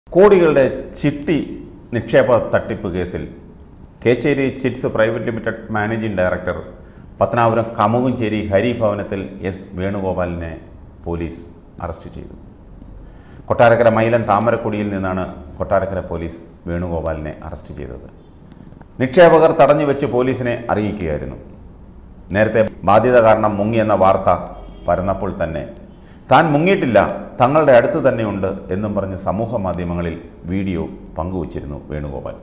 കോടികളുടെ ചിട്ടി നിക്ഷേപ തട്ടിപ്പ് കേസിൽ Kecheri Chits Private Limited managing director Pathanapuram Kamukumchery Hari ഭവനത്തിൽ എസ് വേണുഗോപാലിനെ പോലീസ് അറസ്റ്റ് ചെയ്തു കൊട്ടാരക്കര മൈലൻ താമരക്കുടിയിൽ നിന്നാണ് കൊട്ടാരക്കര പോലീസ് വേണുഗോപാലിനെ അറസ്റ്റ് ചെയ്തത് നിക്ഷേപകർ തടഞ്ഞു വെച്ച് പോലീസിനെ അറിയിക്കുകയായിരുന്നു നേരത്തെ ബാധ്യത കാരണം മുങ്ങിയെന്ന വാർത്ത പരന്നപ്പോൾ തന്നെ താൻ മുങ്ങിയിട്ടില്ല തങ്ങളുടെ അടുത്ത് തന്നെയുണ്ട് എന്നും പറഞ്ഞ് സമൂഹ മാധ്യമങ്ങളിൽ വീഡിയോ പങ്കുവച്ചിരുന്നു വേണുഗോപാൽ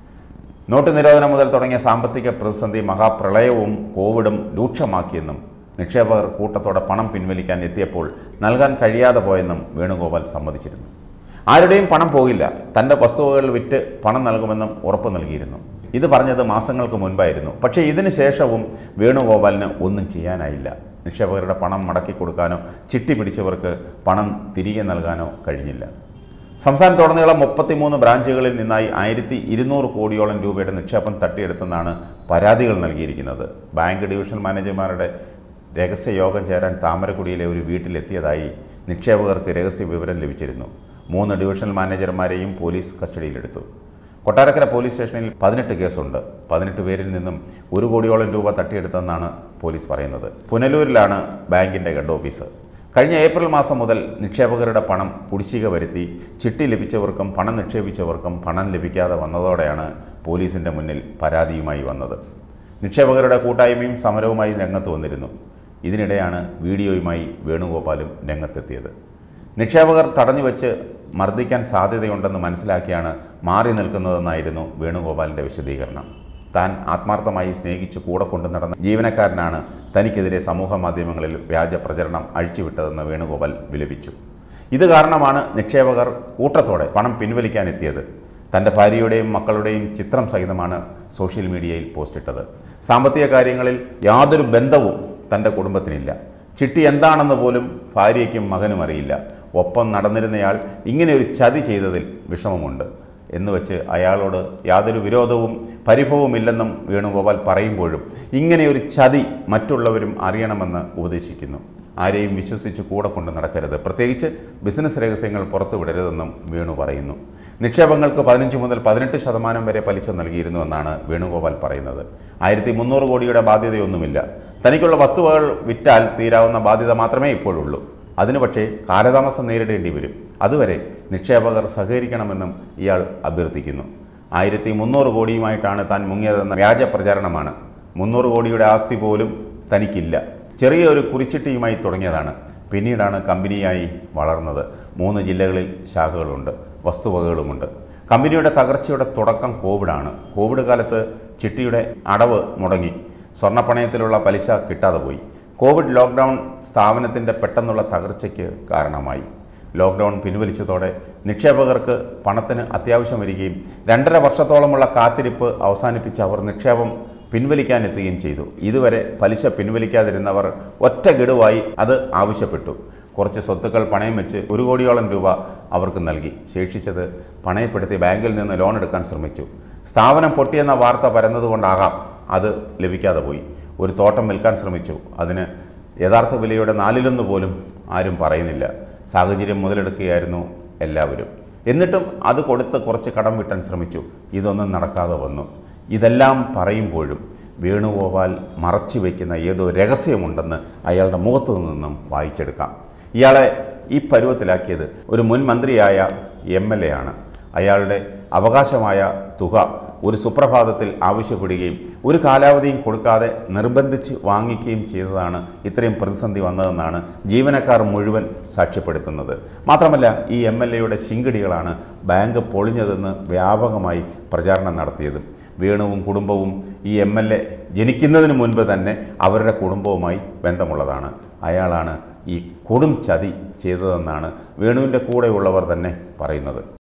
നോട്ട് നിരോധനം മുതൽ തുടങ്ങിയ സാമ്പത്തിക പ്രതിസന്ധി മഹാപ്രളയവും കോവിഡും രൂക്ഷമാക്കിയെന്നും നിക്ഷേപകർ കൂട്ടത്തോടെ പണം പിൻവലിക്കാൻ എത്തിയപ്പോൾ നൽകാൻ കഴിയാതെ പോയെന്നും വേണുഗോപാൽ സമ്മതിച്ചിരുന്നു ആരുടെയും പണം പോകില്ല തൻ്റെ വസ്തുവകൾ വിറ്റ് പണം നൽകുമെന്നും ഉറപ്പ് നൽകിയിരുന്നു ഇത് പറഞ്ഞത് മാസങ്ങൾക്ക് മുൻപായിരുന്നു പക്ഷേ ഇതിന് ശേഷവും വേണുഗോപാലിന് ഒന്നും ചെയ്യാനായില്ല നിക്ഷേപകരുടെ പണം മടക്കി കൊടുക്കാനോ ചിട്ടി പിടിച്ചവർക്ക് പണം തിരികെ നൽകാനോ കഴിഞ്ഞില്ല സംസ്ഥാനത്തുടനീളം മുപ്പത്തിമൂന്ന് ബ്രാഞ്ചുകളിൽ നിന്നായി ആയിരത്തി ഇരുന്നൂറ് കോടിയോളം രൂപയുടെ നിക്ഷേപം തട്ടിയെടുത്തെന്നാണ് പരാതികൾ നൽകിയിരിക്കുന്നത് ബാങ്ക് ഡിവിഷൻ മാനേജർമാരുടെ രഹസ്യ യോഗം ചേരാൻ താമരക്കുടിയിലെ ഒരു വീട്ടിലെത്തിയതായി നിക്ഷേപകർക്ക് രഹസ്യ വിവരം ലഭിച്ചിരുന്നു മൂന്ന് ഡിവിഷണൽ മാനേജർമാരെയും പോലീസ് കസ്റ്റഡിയിലെടുത്തു കൊട്ടാരക്കര പോലീസ് സ്റ്റേഷനിൽ പതിനെട്ട് കേസുണ്ട് പതിനെട്ട് പേരിൽ നിന്നും ഒരു കോടിയോളം രൂപ തട്ടിയെടുത്തെന്നാണ് പോലീസ് പറയുന്നത് പുനലൂരിലാണ് ബാങ്കിൻ്റെ ഹെഡ് ഓഫീസ് കഴിഞ്ഞ ഏപ്രിൽ മാസം മുതൽ നിക്ഷേപകരുടെ പണം കുടിശ്ശിക വരുത്തി ചിട്ടി ലഭിച്ചവർക്കും പണം നിക്ഷേപിച്ചവർക്കും പണം ലഭിക്കാതെ വന്നതോടെയാണ് പോലീസിൻ്റെ മുന്നിൽ പരാതിയുമായി വന്നത് നിക്ഷേപകരുടെ കൂട്ടായ്മയും സമരവുമായി രംഗത്ത് വന്നിരുന്നു ഇതിനിടെയാണ് വീഡിയോയുമായി വേണുഗോപാലും രംഗത്തെത്തിയത് നിക്ഷേപകർ തടഞ്ഞു വെച്ച് മർദ്ദിക്കാൻ സാധ്യതയുണ്ടെന്ന് മനസ്സിലാക്കിയാണ് മാറി നിൽക്കുന്നതെന്നായിരുന്നു വേണുഗോപാലിൻ്റെ വിശദീകരണം താൻ ആത്മാർത്ഥമായി സ്നേഹിച്ച് കൂടെ കൊണ്ടു നടന്ന ജീവനക്കാരനാണ് തനിക്കെതിരെ സമൂഹ മാധ്യമങ്ങളിൽ വ്യാജ പ്രചരണം അഴിച്ചുവിട്ടതെന്ന് വേണുഗോപാൽ വിലപിച്ചു ഇത് കാരണമാണ് നിക്ഷേപകർ കൂട്ടത്തോടെ പണം പിൻവലിക്കാനെത്തിയത് തൻ്റെ ഭാര്യയുടെയും മക്കളുടെയും ചിത്രം സഹിതമാണ് സോഷ്യൽ മീഡിയയിൽ പോസ്റ്റിട്ടത് സാമ്പത്തിക കാര്യങ്ങളിൽ യാതൊരു ബന്ധവും തൻ്റെ കുടുംബത്തിനില്ല ചിട്ടി എന്താണെന്ന് പോലും ഭാര്യയ്ക്കും മകനും അറിയില്ല ഒപ്പം നടന്നിരുന്നയാൾ ഇങ്ങനെ ഒരു ചതി ചെയ്തതിൽ വിഷമമുണ്ട് എന്ന് വെച്ച് അയാളോട് യാതൊരു വിരോധവും പരിഭവമില്ലെന്നും വേണുഗോപാൽ പറയുമ്പോഴും ഇങ്ങനെയൊരു ചതി മറ്റുള്ളവരും അറിയണമെന്ന് ഉപദേശിക്കുന്നു ആരെയും വിശ്വസിച്ച് കൂടെ കൊണ്ട് നടക്കരുത് പ്രത്യേകിച്ച് ബിസിനസ് രഹസ്യങ്ങൾ പുറത്തുവിടരുതെന്നും വേണു പറയുന്നു നിക്ഷേപങ്ങൾക്ക് പതിനഞ്ച് മുതൽ പതിനെട്ട് ശതമാനം വരെ പലിശ നൽകിയിരുന്നുവെന്നാണ് വേണുഗോപാൽ പറയുന്നത് ആയിരത്തി മുന്നൂറ് കോടിയുടെ ബാധ്യതയൊന്നുമില്ല തനിക്കുള്ള വസ്തുവകൾ വിറ്റാൽ തീരാവുന്ന ബാധ്യത മാത്രമേ ഇപ്പോഴുള്ളൂ അതിന് പക്ഷേ കാലതാമസം നേരിടേണ്ടി വരും അതുവരെ നിക്ഷേപകർ സഹകരിക്കണമെന്നും ഇയാൾ അഭ്യർത്ഥിക്കുന്നു ആയിരത്തി മുന്നൂറ് കോടിയുമായിട്ടാണ് താൻ മുങ്ങിയതെന്ന വ്യാജ പ്രചാരണമാണ് മുന്നൂറ് കോടിയുടെ ആസ്തി പോലും തനിക്കില്ല ചെറിയൊരു കുറിച്ചിട്ടിയുമായി തുടങ്ങിയതാണ് പിന്നീടാണ് കമ്പനിയായി വളർന്നത് മൂന്ന് ജില്ലകളിൽ ശാഖകളുണ്ട് വസ്തുവകകളുമുണ്ട് കമ്പനിയുടെ തകർച്ചയുടെ തുടക്കം കോവിഡാണ് കോവിഡ് കാലത്ത് ചിട്ടിയുടെ അടവ് മുടങ്ങി സ്വർണ്ണപ്പണയത്തിലുള്ള പലിശ കിട്ടാതെ പോയി കോവിഡ് ലോക്ക്ഡൗൺ സ്ഥാപനത്തിൻ്റെ പെട്ടെന്നുള്ള തകർച്ചയ്ക്ക് കാരണമായി ലോക്ക്ഡൗൺ പിൻവലിച്ചതോടെ നിക്ഷേപകർക്ക് പണത്തിന് അത്യാവശ്യം വരികയും രണ്ടര വർഷത്തോളമുള്ള കാത്തിരിപ്പ് അവസാനിപ്പിച്ച് അവർ നിക്ഷേപം പിൻവലിക്കാനെത്തുകയും ചെയ്തു ഇതുവരെ പലിശ പിൻവലിക്കാതിരുന്നവർ ഒറ്റ ഗഡുവായി അത് ആവശ്യപ്പെട്ടു കുറച്ച് സ്വത്തുക്കൾ പണയം വെച്ച് ഒരു കോടിയോളം രൂപ അവർക്ക് നൽകി ശേഷിച്ചത് പണയപ്പെടുത്തി ബാങ്കിൽ നിന്ന് ലോൺ എടുക്കാൻ ശ്രമിച്ചു സ്ഥാപനം പൊട്ടിയെന്ന വാർത്ത പരന്നതുകൊണ്ടാകാം അത് ലഭിക്കാതെ പോയി ഒരു തോട്ടം വിൽക്കാൻ ശ്രമിച്ചു അതിന് യഥാർത്ഥ വിലയുടെ നാലിലൊന്ന് പോലും ആരും പറയുന്നില്ല സാഹചര്യം മുതലെടുക്കുകയായിരുന്നു എല്ലാവരും എന്നിട്ടും അത് കൊടുത്ത് കുറച്ച് കടം വിട്ടാൻ ശ്രമിച്ചു ഇതൊന്നും നടക്കാതെ വന്നു ഇതെല്ലാം പറയുമ്പോഴും വേണുഗോപാൽ മറച്ചു വയ്ക്കുന്ന ഏതോ രഹസ്യമുണ്ടെന്ന് അയാളുടെ മുഖത്തു നിന്നും വായിച്ചെടുക്കാം ഇയാളെ ഈ പരുവത്തിലാക്കിയത് ഒരു മുൻ മന്ത്രിയായ എം എൽ എ ആണ് അയാളുടെ അവകാശമായ തുക ഒരു സുപ്രഭാതത്തിൽ ആവശ്യപ്പെടുകയും ഒരു കാലാവധിയും കൊടുക്കാതെ നിർബന്ധിച്ച് വാങ്ങിക്കുകയും ചെയ്തതാണ് ഇത്രയും പ്രതിസന്ധി വന്നതെന്നാണ് ജീവനക്കാർ മുഴുവൻ സാക്ഷ്യപ്പെടുത്തുന്നത് മാത്രമല്ല ഈ എം എൽ എയുടെ ശിങ്കടികളാണ് ബാങ്ക് പൊളിഞ്ഞതെന്ന് വ്യാപകമായി പ്രചാരണം നടത്തിയത് വേണുവും കുടുംബവും ഈ എം എൽ എ ജനിക്കുന്നതിന് മുൻപ് തന്നെ അവരുടെ കുടുംബവുമായി ബന്ധമുള്ളതാണ് അയാളാണ് ഈ കൊടും ചതി ചെയ്തതെന്നാണ് വേണുവിൻ്റെ കൂടെയുള്ളവർ തന്നെ പറയുന്നത്